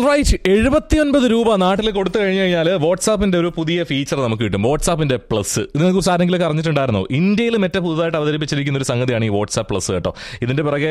alright എഴുപത്തിയൊൻപത് രൂപ നാട്ടിൽ കൊടുത്തു കഴിഞ്ഞു കഴിഞ്ഞാൽ വാട്സാപ്പിന്റെ ഒരു പുതിയ ഫീച്ചർ നമുക്ക് കിട്ടും വാട്സാപ്പിന്റെ പ്ലസ് ഇതിനെ കുറിച്ച് ആരെങ്കിലും അറിഞ്ഞിട്ടുണ്ടായിരുന്നോ ഇന്ത്യയിൽ മറ്റേ പുതുതായിട്ട് അവതരിപ്പിച്ചിരിക്കുന്ന ഒരു സംഗതിയാണ് ഈ വാട്സാപ്പ് പ്ലസ് കേട്ടോ ഇതിന്റെ പിറകെ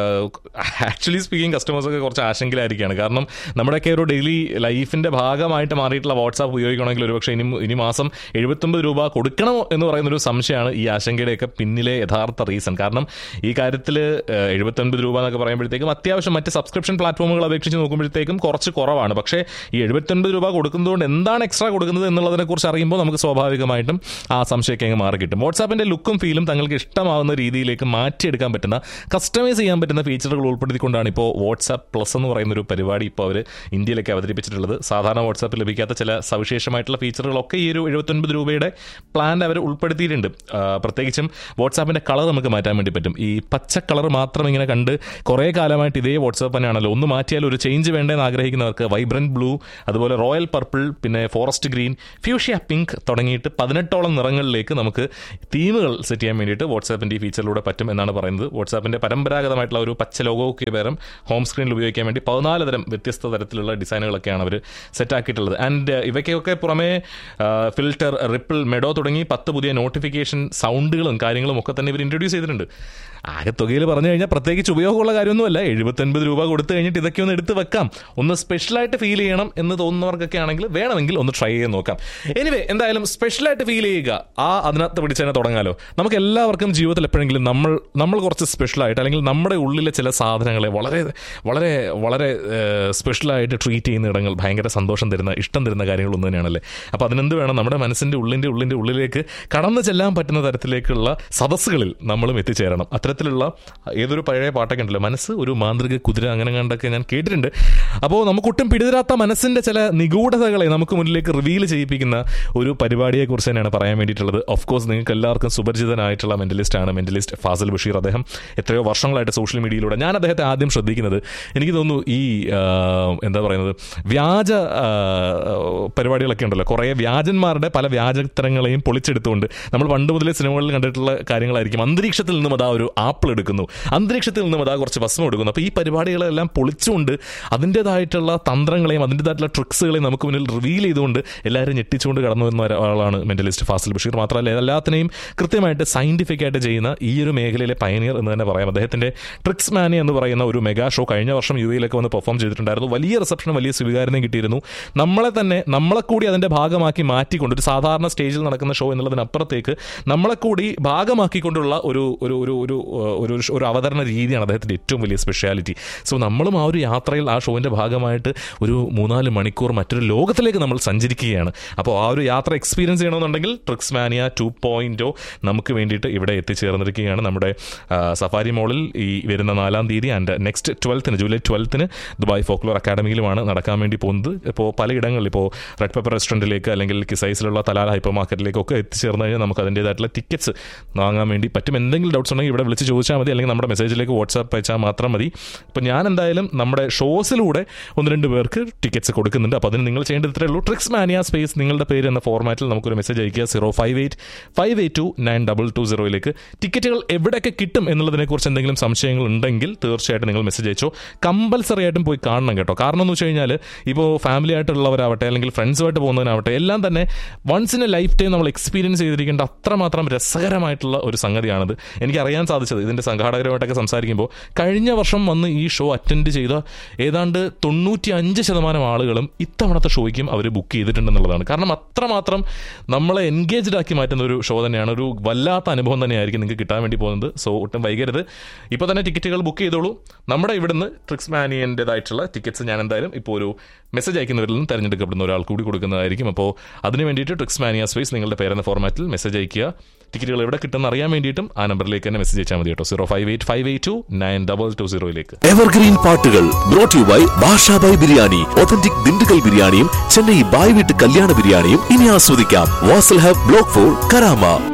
ആക്ച്വലി സ്പീക്കിംഗ് കസ്റ്റമേഴ്സ് ഒക്കെ കുറച്ച് ആശങ്കയിലായിരിക്കുകയാണ് കാരണം നമ്മുടെയൊക്കെ ഒരു ഡെയിലി ലൈഫിന്റെ ഭാഗമായിട്ട് മാറിയിട്ടുള്ള വാട്സാപ്പ് ഉപയോഗിക്കണമെങ്കിൽ ഒരുപക്ഷെ ഇനി ഇനി മാസം എഴുപത്തൊമ്പത് രൂപ കൊടുക്കണമോ എന്ന് പറയുന്ന ഒരു സംശയമാണ് ഈ ആശങ്കയുടെയൊക്കെ പിന്നിലെ യഥാർത്ഥ റീസൺ കാരണം ഈ കാര്യത്തിൽ എഴുപത്തൊൻപത് രൂപ എന്നൊക്കെ പറയുമ്പോഴത്തേക്കും അത്യാവശ്യം മറ്റ് സബ്സ്ക്രിപ്ഷൻ പ്ലാറ്റ്ഫോമുകൾ അപേക്ഷിച്ച് നോക്കുമ്പോഴത്തേക്കും കുറച്ച് കുറവാണ് പക്ഷേ ഈ എഴുപത്തൊൻപത് രൂപ കൊടുക്കുന്നതുകൊണ്ട് എന്താണ് എക്സ്ട്രാ കൊടുക്കുന്നത് എന്നുള്ളതിനെ കുറിച്ച് അറിയുമ്പോൾ നമുക്ക് സ്വാഭാവികമായിട്ടും ആ സംശയമൊക്കെ അങ്ങ് മാറി കിട്ടും വാട്സാപ്പിന്റെ ലുക്കും ഫീലും തങ്ങൾക്ക് ഇഷ്ടമാവുന്ന രീതിയിലേക്ക് മാറ്റിയെടുക്കാൻ പറ്റുന്ന കസ്റ്റമൈസ് ചെയ്യാൻ പറ്റുന്ന ഫീച്ചറുകൾ ഉൾപ്പെടുത്തിക്കൊണ്ടാണ് ഇപ്പോൾ വാട്സാപ്പ് പ്ലസ് എന്ന് പറയുന്ന ഒരു പരിപാടി ഇപ്പോൾ അവർ ഇന്ത്യയിലേക്ക് അവതരിപ്പിച്ചിട്ടുള്ളത് സാധാരണ വാട്സാപ്പിൽ ലഭിക്കാത്ത ചില സവിശേഷമായിട്ടുള്ള ഫീച്ചറുകളൊക്കെ ഈ ഒരു എഴുപത്തൊൻപത് രൂപയുടെ പ്ലാൻ അവർ ഉൾപ്പെടുത്തിയിട്ടുണ്ട് ആ, പ്രത്യേകിച്ചും വാട്സാപ്പിന്റെ കളർ നമുക്ക് മാറ്റാൻ വേണ്ടി പറ്റും ഈ പച്ച കളർ മാത്രം ഇങ്ങനെ കണ്ട് കുറേ കാലമായിട്ട് ഇതേ വാട്സാപ്പ് തന്നെയാണല്ലോ ഒന്ന് മാറ്റിയാൽ ഒരു ചേഞ്ച് വേണ്ടതെന്ന് ആഗ്രഹിക്കുന്നവർക്ക് വൈബ്രന്റ് ബ്ലൂ അതുപോലെ റോയൽ പർപ്പിൾ പിന്നെ ഫോറസ്റ്റ് ഗ്രീൻ ഫ്യൂഷ്യ പിങ്ക് തുടങ്ങിയിട്ട് പതിനെട്ടോളം നിറങ്ങളിലേക്ക് നമുക്ക് തീമുകൾ സെറ്റ് ചെയ്യാൻ വേണ്ടിയിട്ട് വാട്സാപ്പിന്റെ ഈ ഫീച്ചറിലൂടെ പറ്റും എന്നാണ് പറയുന്നത് വാട്സാപ്പിന്റെ പരമ്പരാഗതമായിട്ടുള്ള ഒരു പച്ച ലോഗോയ്ക്ക് പകരം ഹോം സ്ക്രീനിൽ ഉപയോഗിക്കാൻ വേണ്ടി പതിനാല് തരം വ്യത്യസ്ത തരത്തിലുള്ള ഡിസൈനുകളൊക്കെയാണ് അവർ സെറ്റ് ആക്കിയിട്ടുള്ളത് ആൻഡ് ഇവയ്ക്കൊക്കെ പുറമെ ഫിൽറ്റർ റിപ്പിൾ മെഡോ തുടങ്ങി പത്ത് പുതിയ നോട്ടിഫിക്കേഷൻ സൗണ്ടുകളും കാര്യങ്ങളും ഒക്കെ തന്നെ ഇവർ ഇൻട്രൊഡ്യൂസ് ചെയ്തിട്ടുണ്ട് ആകെ തുകയിൽ പറഞ്ഞു കഴിഞ്ഞാൽ പ്രത്യേകിച്ച് ഉപയോഗമുള്ള കാര്യമൊന്നുമല്ല എഴുപത്തൊൻപത് രൂപ കൊടുത്തു കഴിഞ്ഞിട്ട് ഇതൊക്കെ ഒന്ന് എടുത്ത് വെക്കാം ഒന്ന് സ്പെഷ്യലായിട്ട് ഫീൽ ചെയ്യണം എന്ന് തോന്നുന്നവർക്കൊക്കെ ആണെങ്കിൽ വേണമെങ്കിൽ ഒന്ന് ട്രൈ ചെയ്ത് നോക്കാം എനിവേ എന്തായാലും സ്പെഷ്യലായിട്ട് ഫീൽ ചെയ്യുക ആ അതിനകത്ത് പിടിച്ച് തന്നെ തുടങ്ങാലോ നമുക്ക് എല്ലാവർക്കും ജീവിതത്തിൽ എപ്പോഴെങ്കിലും നമ്മൾ നമ്മൾ കുറച്ച് സ്പെഷ്യലായിട്ട് അല്ലെങ്കിൽ നമ്മുടെ ഉള്ളിലെ ചില സാധനങ്ങളെ വളരെ വളരെ വളരെ സ്പെഷ്യലായിട്ട് ട്രീറ്റ് ചെയ്യുന്ന ഇടങ്ങൾ ഭയങ്കര സന്തോഷം തരുന്ന ഇഷ്ടം തരുന്ന കാര്യങ്ങളൊന്നും തന്നെയാണല്ലേ അപ്പോൾ അതിനെന്ത് വേണം നമ്മുടെ മനസ്സിൻ്റെ ഉള്ളിൻ്റെ ഉള്ളിൻ്റെ ഉള്ളിലേക്ക് കടന്നു ചെല്ലാൻ പറ്റുന്ന തരത്തിലേക്കുള്ള സദസ്സുകളിൽ നമ്മളും എത്തിച്ചേരണം അത്തരത്തിലുള്ള ഏതൊരു പഴയ പാട്ടൊക്കെ ഉണ്ടല്ലോ മനസ്സ് ഒരു മാന്ത്രിക കുതിര അങ്ങനെ കണ്ടൊക്കെ ഞാൻ കേട്ടിട്ടുണ്ട് അപ്പോൾ നമുക്കൊട്ടും പിടിതരാത്ത മനസ്സിൻ്റെ ചില നിഗൂഢതകളെ നമുക്ക് മുന്നിലേക്ക് റിവീൽ ചെയ്യിപ്പിക്കുന്ന ഒരു പരിപാടിയെക്കുറിച്ച് തന്നെയാണ് പറയാൻ വേണ്ടിയിട്ടുള്ളത് ഓഫ് കോഴ്സ് നിങ്ങൾക്ക് എല്ലാവർക്കും സുപരിചിതനായിട്ടുള്ള മെന്റലിസ്റ്റ് ആണ് മെന്റലിസ്റ്റ് ഫാസിൽ ബഷീർ അദ്ദേഹം എത്രയോ വർഷങ്ങളായിട്ട് സോഷ്യൽ മീഡിയയിലൂടെ ഞാൻ അദ്ദേഹത്തെ ആദ്യം ശ്രദ്ധിക്കുന്നത് എനിക്ക് തോന്നുന്നു ഈ ആ, എന്താ പറയുന്നത് വ്യാജ ആ, പരിപാടികളൊക്കെ ഉണ്ടല്ലോ കുറേ വ്യാജന്മാരുടെ പല വ്യാജത്തരങ്ങളെയും പൊളിച്ചെടുത്തുകൊണ്ട് നമ്മൾ പണ്ട് മുതലേ സിനിമകളിൽ കണ്ടിട്ടുള്ള കാര്യങ്ങളായിരിക്കും അന്തരീക്ഷത്തിൽ നിന്നും അതാ ഒരു ആപ്പിൾ എടുക്കുന്നു അന്തരീക്ഷത്തിൽ നിന്നും അതാ കുറച്ച് ഭസ്മം എടുക്കുന്നു അപ്പോൾ ഈ പരിപാടികളെല്ലാം പൊളിച്ചുകൊണ്ട് അതിൻ്റെതായിട്ടുള്ള തന്ത്രങ്ങളെയും അതിൻ്റെതായിട്ടുള്ള ട്രിക്സുകളെയും നമുക്ക് മുന്നിൽ റിവീൽ ചെയ്തുകൊണ്ട് എല്ലാവരും ഞെട്ടിച്ചുകൊണ്ട് കടന്നു വരുന്ന ഒരാളാണ് മെന്റലിസ്റ്റ് ഫാസിൽ ബഷീർ മാത്രമല്ല എല്ലാത്തിനെയും കൃത്യമായിട്ട് സയന്റിഫിക് ആയിട്ട് ചെയ്യുന്ന ഈ ഒരു മേഖലയിലെ പയനിയർ എന്ന് തന്നെ പറയാം അദ്ദേഹത്തിന്റെ ട്രിക്സ് മാനി എന്ന് പറയുന്ന ഒരു മെഗാ ഷോ കഴിഞ്ഞ വർഷം യു എയിലൊക്കെ വന്ന് പെർഫോം ചെയ്തിട്ടുണ്ടായിരുന്നു വലിയ റിസപ്ഷനും വലിയ സ്വീകാര്യതയും കിട്ടിയിരുന്നു നമ്മളെ തന്നെ നമ്മളെ കൂടി അതിന്റെ ഭാഗമാക്കി മാറ്റിക്കൊണ്ട് ഒരു സാധാരണ സ്റ്റേജിൽ നടക്കുന്ന ഷോ എന്നുള്ളതിനപ്പുറത്തേക്ക് നമ്മളെ കൂടി ഭാഗമാക്കിക്കൊണ്ടുള്ള ഒരു ഒരു ഒരു ഒരു ഒരു ഒരു അവതരണ രീതിയാണ് അദ്ദേഹത്തിന്റെ ഏറ്റവും വലിയ സ്പെഷ്യാലിറ്റി സോ നമ്മളും ആ ഒരു യാത്രയിൽ ആ ഷോവിന്റെ ഭാഗമായിട്ട് ഒരു മൂന്നാല് മണിക്കൂർ മറ്റൊരു ലോകത്തിലേക്ക് നമ്മൾ സഞ്ചരിക്കുകയാണ് അപ്പോൾ ആ ഒരു യാത്ര എക്സ്പീരിയൻസ് ചെയ്യണമെന്നുണ്ടെങ്കിൽ ട്രിക്സ് മാനിയ ടു പോയിന്റോ നമുക്ക് വേണ്ടിയിട്ട് ഇവിടെ എത്തിച്ചേർന്നിരിക്കുകയാണ് നമ്മുടെ ആ, സഫാരി മോളിൽ ഈ വരുന്ന നാലാം തീയതി ആൻഡ് നെക്സ്റ്റ് ട്വൽത്തിന് ജൂലൈ ട്വൽത്തിന് ദുബായ് ഫോക്ലോർ അക്കാഡമിയിലുമാണ് നടക്കാൻ വേണ്ടി പോകുന്നത് ഇപ്പോൾ പലയിടങ്ങളിൽ ഇപ്പോൾ റെഡ് പെപ്പർ റെസ്റ്റോറൻറ്റിലേക്ക് അല്ലെങ്കിൽ കിസൈസിലുള്ള തലാല ഹൈപ്പർ മാർക്കറ്റിലേക്കൊക്കെ എത്തിച്ചേർന്ന് കഴിഞ്ഞാൽ നമുക്ക് അതിൻ്റേതായിട്ടുള്ള ടിക്കറ്റ്സ് വാങ്ങാൻ വേണ്ടി പറ്റും എന്തെങ്കിലും ഡൗട്ട്സ് ഉണ്ടെങ്കിൽ ഇവിടെ വിളിച്ച് ചോദിച്ചാൽ മതി അല്ലെങ്കിൽ നമ്മുടെ മെസ്സേജിലേക്ക് വാട്സാപ്പ് അയച്ചാൽ മാത്രം മതി ഇപ്പോൾ ഞാൻ എന്തായാലും നമ്മുടെ ഷോസിലൂടെ ഒന്ന് രണ്ട് പേർക്ക് ടിക്കറ്റ്സ് കൊടുക്കുന്നുണ്ട് അപ്പോൾ അതിന് നിങ്ങൾ ചെയ്യേണ്ടത് ഇത്രയേ ഉള്ളൂ ട്രിക്സ് മാനിയ സ്പേസ് നിങ്ങളുടെ പേര് എന്ന ഫോർമാറ്റിൽ നമുക്കൊരു മെസ്സേജ് അയക്കുക zero five eight five eight two nine double two സീറോയിലേക്ക് ടിക്കറ്റുകൾ എവിടെയൊക്കെ കിട്ടും എന്നുള്ളതിനെക്കുറിച്ച് എന്തെങ്കിലും സംശയങ്ങൾ ഉണ്ടെങ്കിൽ തീർച്ചയായിട്ടും നിങ്ങൾ മെസ്സേജ് അയച്ചോ കമ്പൽസറി ആയിട്ടും പോയി കാണണം കേട്ടോ കാരണം എന്ന് വെച്ച് കഴിഞ്ഞാൽ ഇപ്പോൾ ഫാമിലി ആയിട്ടുള്ളവരാവട്ടെ അല്ലെങ്കിൽ ഫ്രണ്ട്സുമായിട്ട് പോകുന്നതിനാവട്ടെ എല്ലാം തന്നെ once in a life time നമ്മൾ എക്സ്പീരിയൻസ് ചെയ്തിരിക്കേണ്ട അത്രമാത്രം രസകരമായിട്ടുള്ള ഒരു സംഗതിയാണിത് എനിക്ക് അറിയാൻ സാധിച്ചത് ഇതിൻ്റെ സംഘാടകരുമായിട്ടൊക്കെ സംസാരിക്കുമ്പോൾ കഴിഞ്ഞ വർഷം വന്ന് ഈ ഷോ അറ്റൻഡ് ചെയ്ത ഏതാണ്ട് തൊണ്ണൂറ്റി അഞ്ച് ശതമാനം ആളുകളും ഇത്തവണത്തെ ഷോയ്ക്കും അവർ ബുക്ക് ചെയ്തിട്ടുണ്ടെന്നുള്ളതാണ് കാരണം അത്രമാത്രം നമ്മളെ എൻഗേജ്ഡ് ആക്കി മാറ്റുന്ന ഒരു ഷോ തന്നെയാണ് ഒരു വല്ലാത്ത അനുഭവം തന്നെയായിരിക്കും നിങ്ങൾക്ക് കിട്ടാൻ വേണ്ടി പോകുന്നത് സോ ഒട്ടും വൈകരുത് ഇപ്പോൾ തന്നെ ടിക്കറ്റുകൾ ബുക്ക് ചെയ്തോളൂ നമ്മുടെ ഇവിടുന്ന് ട്രിക്സ് മാനിയൻ്റെതായിട്ടുള്ള ടിക്കറ്റ്സ് ഞാൻ എന്തായാലും ഇപ്പോൾ ഒരു മെസ്സേജ് അയക്കുന്നവരിൽ നിന്ന് തിരഞ്ഞെടുക്കപ്പെടുന്ന ഒരാൾ കൂടി കൊടുക്കുന്നതായിരിക്കും അപ്പോൾ അതിന് വേണ്ടിയിട്ട് ട്രിക്സ് മാനിയ സ്പേസ് നിങ്ങളുടെ പേരെന്ന ഫോർമാറ്റിൽ മെസ്സേജ് അയക്കുക ടിക്കറ്റുകൾ എവിടെ കിട്ടുമെന്ന് അറിയാൻ വേണ്ടിയിട്ടും ആ നമ്പറിലേക്ക് തന്നെ മെസ്സേജ് അയച്ചാൽ മതി കേട്ടോ zero five eight five eight two nine double two സീറോയിലേക്ക് എവർഗ്രീൻ പാട്ടുകൾ brought you by Basha Bhai biryani authentic Dindigul ബിരിയാണിയും ചെന്നൈ ബായ് വീട്ട് കല്യാണ ബിരിയാണിയും ഇനി ആസ്വദിക്കാം Wasl hub block four Karama